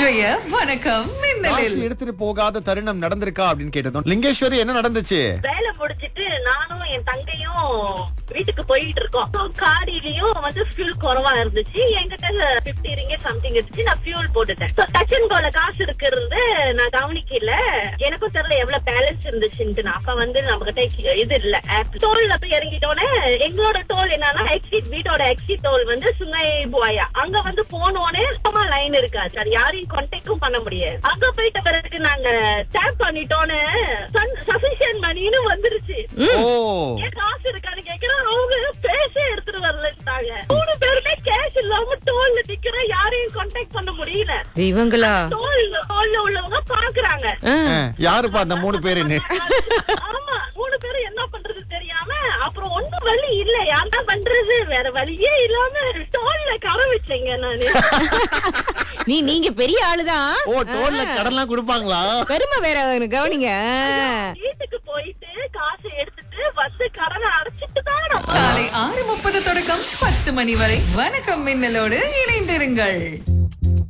இன்றைய வணக்கம் மின்னலில் காசு எடுத்துட்டு போகாத தருணம் நடந்திருக்கா அப்படின்னு கேட்டதும் லிங்கேஸ்வரி என்ன நடந்துச்சு வேலை முடிச்சிட்டு நானும் என் தங்கையும் வீட்டுக்கு போயிட்டு இருக்கோம் காடிலையும் வந்து ஃபியூல் குறவா இருந்துச்சு என்கிட்ட பிப்டி ரிங்கே சம்திங் இருந்துச்சு நான் ஃபியூல் போட்டுட்டேன் டச் அண்ட் கோல காசு இருக்கிறது நான் கவனிக்கல எனக்கும் தெரியல எவ்வளவு பேலன்ஸ் இருந்துச்சுன்ட்டு நான் அப்ப வந்து நம்ம கிட்ட இது இல்ல ஆப் டோல்ல போய் இறங்கிட்டோன்னே எங்களோட டோல் என்னன்னா எக்ஸிட் வீட்டோட எக்ஸிட் டோல் வந்து சுங்கை புவாயா அங்க வந்து போனோடனே சும்மா லைன் இருக்காது சார் யாரையும் கான்டாக்டும் பண்ண முடியாது அங்க போயிட்ட பிறகு நாங்க டேப் பண்ணிட்டோன்னு சஃபிஷியன்ட் மணின்னு வந்துருச்சு ஓ ஏன் காசு இருக்கான்னு கேக்குறேன் அவங்க பேச எடுத்துட்டு வரலன்ட்டாங்க மூணு பேருமே கேஷ் இல்லாம டோல்ல நிக்கிற யாரையும் கான்டாக்ட் பண்ண முடியல இவங்களா டோல் டோல்ல உள்ளவங்க பாக்குறாங்க ஆ. அஹ், யாருப்பா அந்த மூணு பேருன்னு ஆமா மூணு பேரும் என்ன பண்றது தெரியாம அப்புறம் ஒண்ணும் வழி இல்ல யாருன்னா பண்றது வேற வழியே இல்லாம டோல்ல கரை வச்சேங்க நானு நீ நீங்க பெரிய ஆளுதான் ஓ டோல்ல கடன்லாம் கொடுப்பாங்களா பெருமை வேற கவனிங்க வீட்டுக்கு போயிட்டு காசை எடுத்துட்டு வந்து கடனை அடைச்சிட்டு தான் நம்ம காலை ஆறு முப்பது தொடக்கம் பத்து மணி வரை வணக்கம் மின்னலோடு இணைந்திருங்கள்